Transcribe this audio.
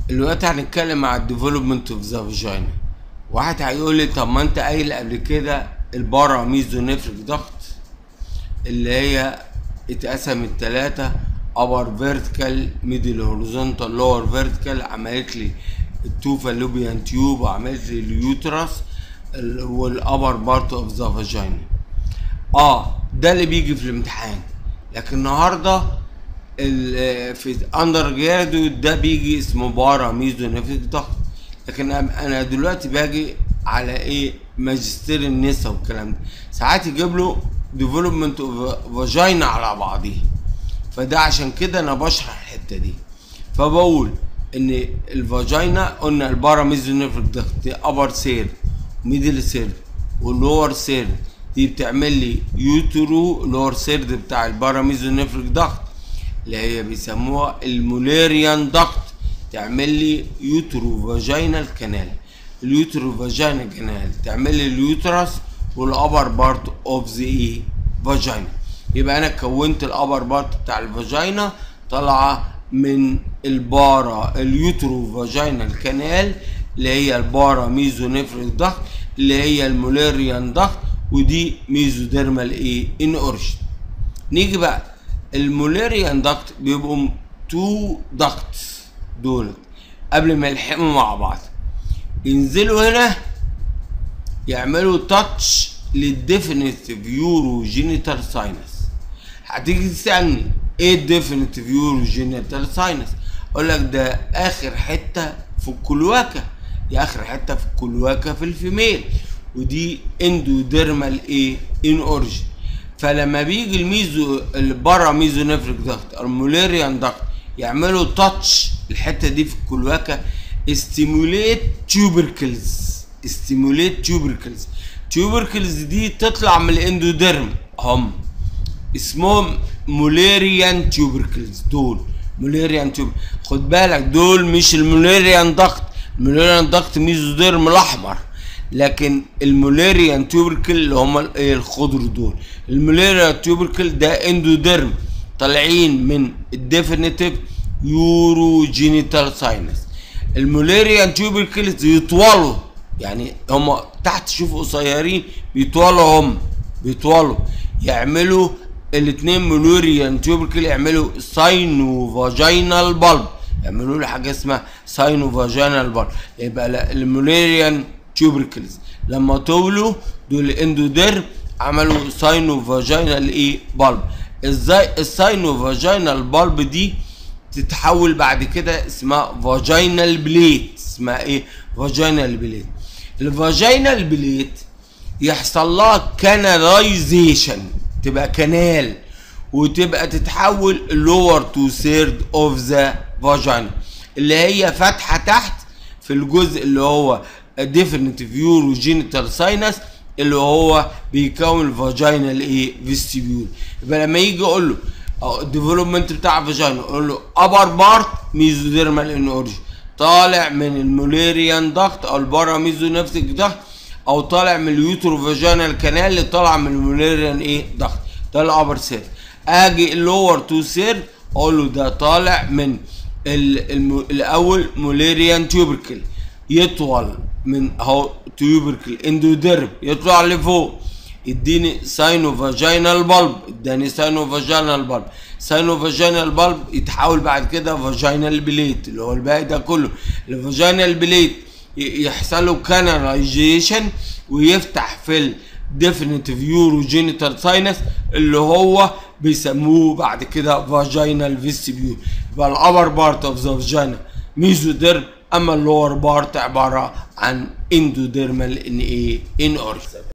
دلوقتي هنتكلم على الديفلوبمنت اوف ذا فاجينا واحد هيقول لي طب ما انت قايل قبل كده البارا ميزونيفريك ضغط اللي هي اتقسمت تلاتة ابر فيرتيكال ميدل هوريزونتال لور فيرتيكال عملت لي التو فالوبيان تيوب وعملت لي اليوترس والابر بارت اوف ذا فاجينا اه ده اللي بيجي في الامتحان لكن النهارده ال- في اندر جرادويت ده بيجي اسمه بارا ميزونيفريك ضغط لكن أنا- انا دلوقتي باجي على ايه ماجستير النسا والكلام ده ساعات يجيب له ديفلوبمنت اوف فاجينا على بعضيه فده عشان كده انا بشرح الحته دي فبقول ان الفاجينا قلنا البارا ميزونيفريك ضغط دي ابر سير ميدل سير واللور سير دي بتعمل لي يوترو لور سيرد بتاع البارا ميزونيفريك ضغط اللي هي بيسموها الموليريان ضغط تعمل لي يوترو فاجينال كانال اليوترو فاجينال كانال تعمل لي اليوترس والابر بارت اوف ذا ايه فاجينا يبقى انا كونت الابر بارت بتاع الفاجينا طالعه من البارا اليوترو فاجينال كانال اللي هي البارا ميزونيفريك ضغط اللي هي الموليريان ضغط ودي ميزوديرمال ايه ان اورشن نيجي بقى الموليريان ضغط بيبقوا تو ضغط دول قبل ما يلحموا مع بعض ينزلوا هنا يعملوا تاتش للديفينيتيف يورو جينيتال ساينس هتيجي تسالني ايه الديفينيتيف يورو جينيتال ساينس اقول لك ده اخر حته في الكلواكه دي اخر حته في الكلواكه في الفيميل ودي اندوديرمال ايه ان اورجن فلما بيجي الميزو البارا ميزونيفريك ضغط الموليريان ضغط يعملوا تاتش الحته دي في الكلواكه استيموليت تيوبركلز استيموليت تيوبركلز تيوبركلز دي تطلع من الاندوديرم هم اسمهم موليريان تيوبركلز دول موليريان تيوب خد بالك دول مش الموليريان ضغط الموليريان ضغط ميزوديرم الاحمر لكن الموليريان تيوبركل اللي هم ال- إيه الخضر دول الموليريان تيوبركل ده اندوديرم طالعين من الديفينيتيف يورو جينيتال ساينس الموليريان تيوبركلز يطولوا يعني هم تحت شوف قصيرين بيطولوا هم بيطولوا يعملوا الاثنين مولوريان تيوبركل يعملوا ساينو فاجينال بالب يعملوا له حاجه اسمها ساينو فاجينال بالب يبقى لا- الموليريان تيوبركلز لما طولوا دول اندوديرم عملوا ساينو فاجينال ايه بالب ازاي الساينو فاجينال بالب دي تتحول بعد كده اسمها فاجينال بليت اسمها ايه فاجينال بليت الفاجينال بليت يحصل لها كاناليزيشن تبقى كنال وتبقى تتحول لور تو سيرد اوف ذا فاجينا اللي هي فتحه تحت في الجزء اللي هو ديفينيتيف يورو جينيتال ساينس اللي هو بيكون الفاجينال ايه فيستيبيول يبقى لما يجي يقول له الديفلوبمنت بتاع الفاجينا يقول له ابر بارت ميزوديرمال ان اورجن طالع من الموليريان ضغط او البارا ميزونيفتيك ضغط او طالع من اليوترو فاجينال كانال اللي طالع من الموليريان ايه ضغط ده الابر سير اجي اللور تو سير اقول له ده طالع من ال- الم- الاول موليريان تيوبركل يطول من اهو تيوبركل اندوديرم يطلع لفوق يديني ساينو فاجينال بالب اداني ساينو فاجينال بالب ساينو فاجينال بالب يتحول بعد كده فاجينال بليت اللي هو الباقي ده كله الفاجينال بليت ي- يحصل له كاناليزيشن ويفتح في الديفينيتيف يورو جينيتال ساينس اللي هو بيسموه بعد كده فاجينال فيستيبيول يبقى الابر بارت اوف ذا فاجينا ميزوديرم اما اللور بارت عباره عن اندوديرمال ان ايه ان اورجن